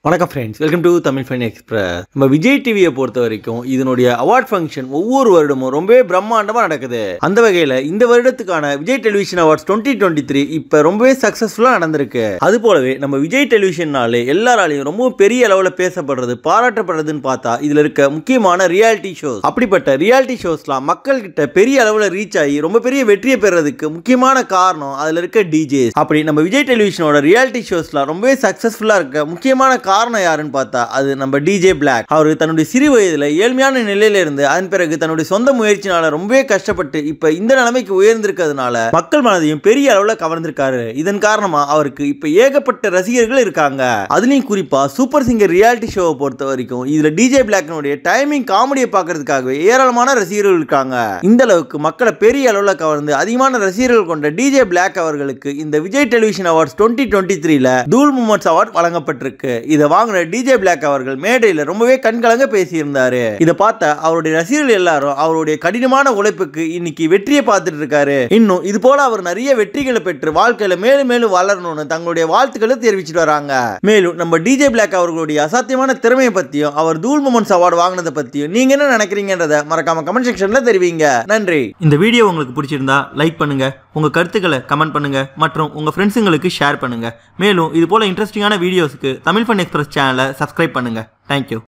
வணக்கம் friends welcome to Tamil fun express நம்ம விஜய் டிவியை பொறுத்த வரைக்கும் இதனுடைய அவார்ட் ஃபங்க்ஷன் ஒவ்வொரு வருடமும் ரொம்பவே பிரம்மாண்டமாக நடக்குது அந்த வகையில் இந்த வருடத்துக்கான Vijay television awards twenty twenty three இப்போ ரொம்பவே சக்ஸஸ்ஃபுல்லாக நடந்திருக்கு அது போலவே நம்ம விஜய் டெலிவிஷன்னாலே எல்லாராலையும் ரொம்ப பெரிய அளவில் பேசப்படுறது பாராட்டப்படுறதுன்னு பார்த்தா இதில் இருக்க முக்கியமான ரியாலிட்டி ஷோஸ் அப்படிப்பட்ட ரியாலிட்டி ஷோஸ்லாம் மக்கள்கிட்ட பெரிய அளவில் ரீச் ஆகி ரொம்ப பெரிய வெற்றியை பெறதுக்கு முக்கியமான காரணம் அதில் இருக்க டிஜேஸ் அப்படி நம்ம விஜய் டெலிவிஷனோட ரியாலிட்டி ஷோஸ்லாம் ரொம்பவே சக்ஸஸ்ஃபுல்லாக இருக்க முக்கியமான காரணம் யாருன்னு பார்த்தா அது நம்ம டிஜே பிளாக் அவர் தன்னுடைய சிறு வயதில் ஏழ்மையான நிலையில இருந்து அதன் பிறகு தன்னுடைய சொந்த முயற்சினால ரொம்பவே கஷ்டப்பட்டு இப்ப இந்த நிலைமைக்கு உயர்ந்திருக்கிறதுனால மக்கள் மனதையும் பெரிய அளவுல கவர்ந்திருக்காரு இதன் காரணமா அவருக்கு இப்ப ஏகப்பட்ட ரசிகர்கள் இருக்காங்க அதுலயும் குறிப்பா சூப்பர் சிங்கர் ரியாலிட்டி ஷோவை பொறுத்த வரைக்கும் இதுல டிஜே பிளாக்னுடைய டைமிங் காமெடியை பார்க்கறதுக்காகவே ஏராளமான ரசிகர்கள் இருக்காங்க இந்த அளவுக்கு மக்களை பெரிய அளவுல கவர்ந்து அதிகமான ரசிகர்கள் கொண்ட டிஜே பிளாக் அவர்களுக்கு இந்த Vijay television awards twenty twenty த்ரீல தூள் மூமெண்ட்ஸ் அவார்ட் வழங்கப்பட்டிருக்கு இதை வாங்கின டிஜே பிளாக் அவர்கள் மேடையில் ரொம்பவே கண்கலங்க பேசியிருந்தாரு இதை பார்த்த அவருடைய ரசிகர்கள் எல்லாரும் அவருடைய கடினமான உழைப்புக்கு இன்னைக்கு வெற்றியை பார்த்துட்டு இருக்காரு இன்னும் இது போல அவர் நிறைய வெற்றிகளை பெற்று வாழ்க்கையில மேலும் மேலும் வளரணும்னு தங்களுடைய வாழ்த்துக்களை தெரிவிச்சிட்டு வராங்க மேலும் நம்ம டிஜே பிளாக் அவர்களுடைய அசாத்தியமான திறமையை பத்தியும் அவர் தூள் மூமெண்ட்ஸ் அவார்டு வாங்கினதை பத்தியும் நீங்க என்ன நினைக்கிறீங்கன்றத மறக்காம கமெண்ட் செக்ஷன்ல தெரிவிங்க நன்றி இந்த வீடியோ உங்களுக்கு பிடிச்சிருந்தா லைக் பண்ணுங்க உங்க கருத்துக்களை கமெண்ட் பண்ணுங்க மற்றும் உங்க ஃப்ரெண்ட்ஸுங்களுக்கு ஷேர் பண்ணுங்க மேலும் இது போல இன்ட்ரெஸ்டிங்கான வீடியோஸ்க்கு தமிழ் ஃபன் எக்ஸ்பிரஸ் சேனலை சப்ஸ்கிரைப் பண்ணுங்க தேங்க்யூ